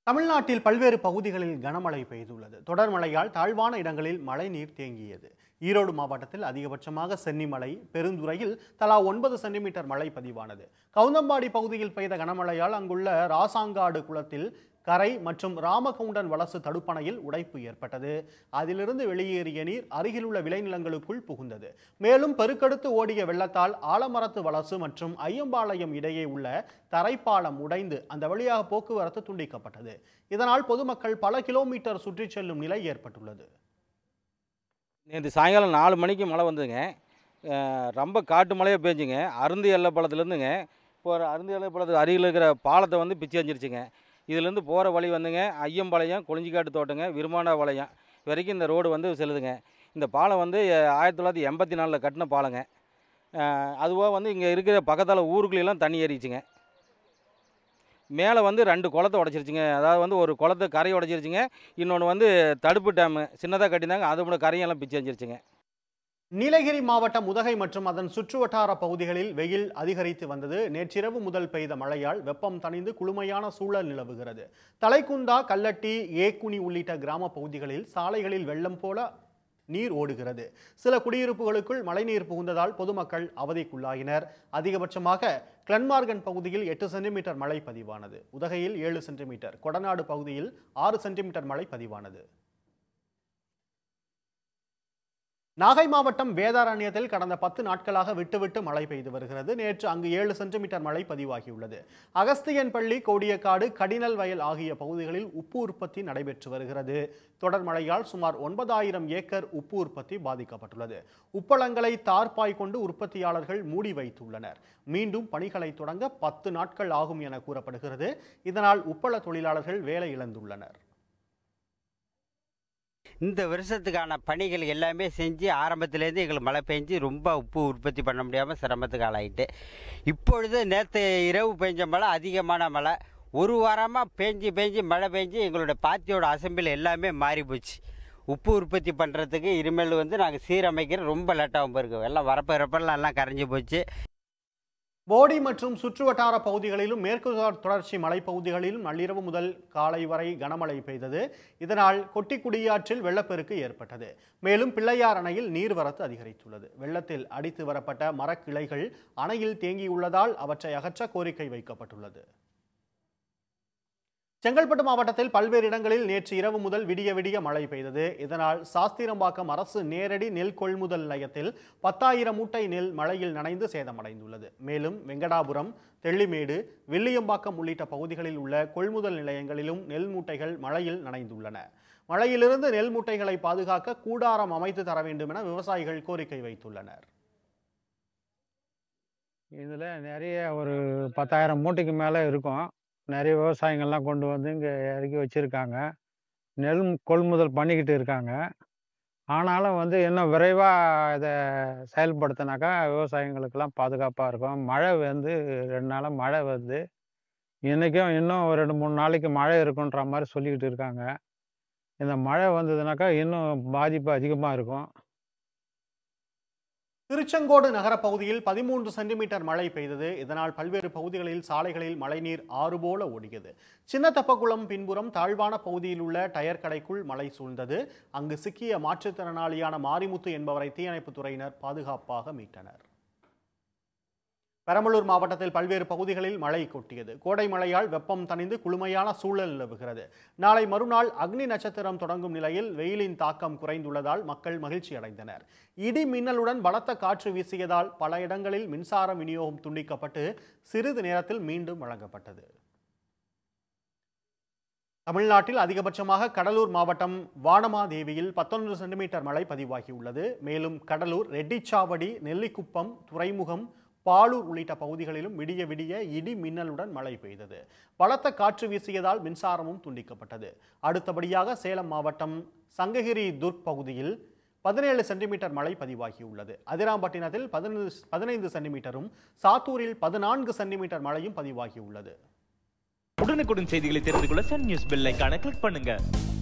தமிழ்நாட்டில் பல்வேறு பகுதிகளில் கனமழை பெய்துள்ளது தொடர் மழையால் தாழ்வான இடங்களில் மழைநீர் தேங்கியது ஈரோடு மாவட்டத்தில் அதிகபட்சமாக சென்னிமலை பெருந்துறையில் தலா ஒன்பது சென்டிமீட்டர் மழை பதிவானது கவுந்தம்பாடி பகுதியில் பெய்த கனமழையால் அங்குள்ள ராசாங்காடு குளத்தில் கரை மற்றும் ராமகவுண்டன் வலசு தடுப்பணையில் உடைப்பு ஏற்பட்டது அதிலிருந்து வெளியேறிய நீர் அருகிலுள்ள விளைநிலங்களுக்குள் புகுந்தது மேலும் பெருக்கெடுத்து ஓடிய வெள்ளத்தால் ஆலமரத்து வலசு மற்றும் ஐயம்பாளையம் இடையே உள்ள தரைப்பாலம் உடைந்து அந்த வழியாக போக்குவரத்து துண்டிக்கப்பட்டது இதனால் பொதுமக்கள் பல கிலோமீட்டர் சுற்றிச் செல்லும் நிலை ஏற்பட்டுள்ளது நேற்று சாயங்காலம் நாலு மணிக்கு மழை வந்ததுங்க அஹ் ரொம்ப காட்டு மழையாக பேஞ்சுங்க அருந்து எல்லப்பாளத்துலேருந்துங்க இப்போ ஒரு அருந்து எல்லப்பாளத்துக்கு அருகில் இருக்கிற பாலத்தை வந்து பிச்சு எஞ்சிருச்சுங்க இதுலேருந்து போகிற வழி வந்துங்க ஐயம்பாளையம் கொளிஞ்சிக்காட்டு தோட்டங்க விருமாண்டாபாளையம் வரைக்கும் இந்த ரோடு வந்து செல்லுதுங்க இந்த பாலம் வந்து அஹ், ஆயிரத்தி தொள்ளாயிரத்தி எண்பத்தி நாலில் கட்டின பாலங்க அதுவாக வந்து இங்கே இருக்கிற பக்கத்தால் ஊருக்குள்ளெல்லாம் தண்ணி ஏறிச்சுங்க மேலே வந்து ரெண்டு குளத்தை உடச்சிருச்சுங்க அதாவது வந்து ஒரு குளத்தை கரை உடச்சிருச்சுங்க இன்னொன்று வந்து தடுப்பு டேமு சின்னதாக கட்டியிருந்தாங்க அது கூட கரையெல்லாம் பிச்சு எஞ்சிருச்சுங்க நீலகிரி மாவட்டம் உதகை மற்றும் அதன் சுற்றுவட்டார பகுதிகளில் வெயில் அதிகரித்து வந்தது நேற்றிரவு முதல் பெய்த மழையால் வெப்பம் தணிந்து குளுமையான சூழல் நிலவுகிறது தலைக்குந்தா கல்லட்டி ஏக்குனி உள்ளிட்ட கிராம பகுதிகளில் சாலைகளில் வெள்ளம் போல நீர் ஓடுகிறது சில குடியிருப்புகளுக்குள் மழைநீர் புகுந்ததால் பொதுமக்கள் அவதிக்குள்ளாயினர் அதிகபட்சமாக கிளன்மார்கன் பகுதியில் எட்டு சென்டிமீட்டர் மழை பதிவானது உதகையில் ஏழு சென்டிமீட்டர் கொடநாடு பகுதியில் ஆறு சென்டிமீட்டர் மழை பதிவானது நாகை மாவட்டம் வேதாரண்யத்தில் கடந்த பத்து நாட்களாக விட்டுவிட்டு மழை பெய்து வருகிறது நேற்று அங்கு ஏழு சென்டிமீட்டர் மழை பதிவாகியுள்ளது அகஸ்தியன்பள்ளி கோடியக்காடு கடினல் வயல் ஆகிய பகுதிகளில் உப்பு உற்பத்தி நடைபெற்று வருகிறது தொடர் மழையால் சுமார் ஒன்பதாயிரம் ஏக்கர் உப்பு உற்பத்தி பாதிக்கப்பட்டுள்ளது உப்பளங்களை தார்பாய் கொண்டு உற்பத்தியாளர்கள் மூடி வைத்துள்ளனர் மீண்டும் பணிகளை தொடங்க பத்து நாட்கள் ஆகும் என கூறப்படுகிறது இதனால் உப்பள தொழிலாளர்கள் வேலை இழந்துள்ளனர் இந்த வருஷத்துக்கான பணிகள் எல்லாமே செஞ்சு ஆரம்பத்துலேருந்து எங்களுக்கு மழை பெஞ்சு ரொம்ப உப்பு உற்பத்தி பண்ண முடியாமல் சிரமத்துக்கு ஆளாயிட்டு இப்பொழுது நேற்று இரவு பெஞ்ச மழை அதிகமான மழை ஒரு வாரமாக பேஞ்சு பேஞ்சு மழை பெஞ்சு எங்களோட பாத்தியோட அசம்பிள் எல்லாமே மாறி போச்சு உப்பு உற்பத்தி பண்ணுறதுக்கு இனிமேல் வந்து நாங்கள் சீரமைக்கிற ரொம்ப லேட்டாகும் போயிருக்கு எல்லாம் வரப்பு வரப்பெல்லாம் எல்லாம் கரைஞ்சி போச்சு போடி மற்றும் சுற்றுவட்டார பகுதிகளிலும் மேற்கு தொடர்ச்சி மலைப்பகுதிகளிலும் நள்ளிரவு முதல் காலை வரை கனமழை பெய்தது இதனால் கொட்டிக்குடியாற்றில் வெள்ளப்பெருக்கு ஏற்பட்டது மேலும் பிள்ளையார் அணையில் நீர்வரத்து அதிகரித்துள்ளது வெள்ளத்தில் அடித்து வரப்பட்ட மரக்கிளைகள் அணையில் தேங்கியுள்ளதால் அவற்றை அகற்ற கோரிக்கை வைக்கப்பட்டுள்ளது செங்கல்பட்டு மாவட்டத்தில் பல்வேறு இடங்களில் நேற்று இரவு முதல் விடிய விடிய மழை பெய்தது இதனால் சாஸ்திரம்பாக்கம் அரசு நேரடி நெல் கொள்முதல் நிலையத்தில் பத்தாயிரம் மூட்டை நெல் மழையில் நனைந்து சேதமடைந்துள்ளது மேலும் வெங்கடாபுரம் தெள்ளிமேடு வில்லியம்பாக்கம் உள்ளிட்ட பகுதிகளில் உள்ள கொள்முதல் நிலையங்களிலும் நெல் மூட்டைகள் மழையில் நனைந்துள்ளன மழையிலிருந்து நெல் மூட்டைகளை பாதுகாக்க கூடாரம் அமைத்து தர வேண்டும் என விவசாயிகள் கோரிக்கை வைத்துள்ளனர் இதில் நிறைய ஒரு பத்தாயிரம் மூட்டைக்கு மேலே இருக்கும் நிறைய விவசாயிங்கள்லாம் கொண்டு வந்து இங்கே இறக்கி வச்சுருக்காங்க நெல் கொள்முதல் பண்ணிக்கிட்டு இருக்காங்க ஆனாலும் வந்து இன்னும் விரைவாக இதை செயல்படுத்தினாக்கா விவசாயிங்களுக்கெல்லாம் பாதுகாப்பாக இருக்கும் மழை வந்து ரெண்டு நாளாக மழை வருது இன்றைக்கும் இன்னும் ஒரு ரெண்டு மூணு நாளைக்கு மழை இருக்குன்ற மாதிரி சொல்லிக்கிட்டு இருக்காங்க இந்த மழை வந்ததுனாக்கா இன்னும் பாதிப்பு அதிகமாக இருக்கும் திருச்செங்கோடு நகர பகுதியில் பதிமூன்று சென்டிமீட்டர் மழை பெய்தது இதனால் பல்வேறு பகுதிகளில் சாலைகளில் மழைநீர் ஆறு போல ஓடியது சின்னத்தப்பக்குளம் பின்புறம் தாழ்வான பகுதியில் உள்ள டயர் கடைக்குள் மழை சூழ்ந்தது அங்கு சிக்கிய மாற்றுத்திறனாளியான மாரிமுத்து என்பவரை தீயணைப்புத் துறையினர் பாதுகாப்பாக மீட்டனர் பெரம்பலூர் மாவட்டத்தில் பல்வேறு பகுதிகளில் மழை கொட்டியது கோடை மழையால் வெப்பம் தணிந்து குளுமையான சூழல் நிலவுகிறது நாளை மறுநாள் அக்னி நட்சத்திரம் தொடங்கும் நிலையில் வெயிலின் தாக்கம் குறைந்துள்ளதால் மக்கள் மகிழ்ச்சி அடைந்தனர் இடி மின்னலுடன் பலத்த காற்று வீசியதால் பல இடங்களில் மின்சார விநியோகம் துண்டிக்கப்பட்டு சிறிது நேரத்தில் மீண்டும் வழங்கப்பட்டது தமிழ்நாட்டில் அதிகபட்சமாக கடலூர் மாவட்டம் வானமாதேவியில் பத்தொன்பது சென்டிமீட்டர் மழை பதிவாகியுள்ளது மேலும் கடலூர் ரெட்டிச்சாவடி நெல்லிக்குப்பம் துறைமுகம் பாலூர் உள்ளிட்ட பகுதிகளிலும் விடிய விடிய இடி மின்னலுடன் மழை பெய்தது பலத்த காற்று வீசியதால் மின்சாரமும் துண்டிக்கப்பட்டது அடுத்தபடியாக சேலம் மாவட்டம் சங்ககிரி துர்க் பகுதியில் பதினேழு சென்டிமீட்டர் மழை பதிவாகியுள்ளது அதிராம்பட்டினத்தில் பதினைந்து பதினைந்து சென்டிமீட்டரும் சாத்தூரில் பதினான்கு சென்டிமீட்டர் மழையும் பதிவாகியுள்ளது உடனுக்குடன் செய்திகளை தெரிந்து கொள்ள சன் நியூஸ் பெல் ஐகானை கிளிக் பண்ணுங்க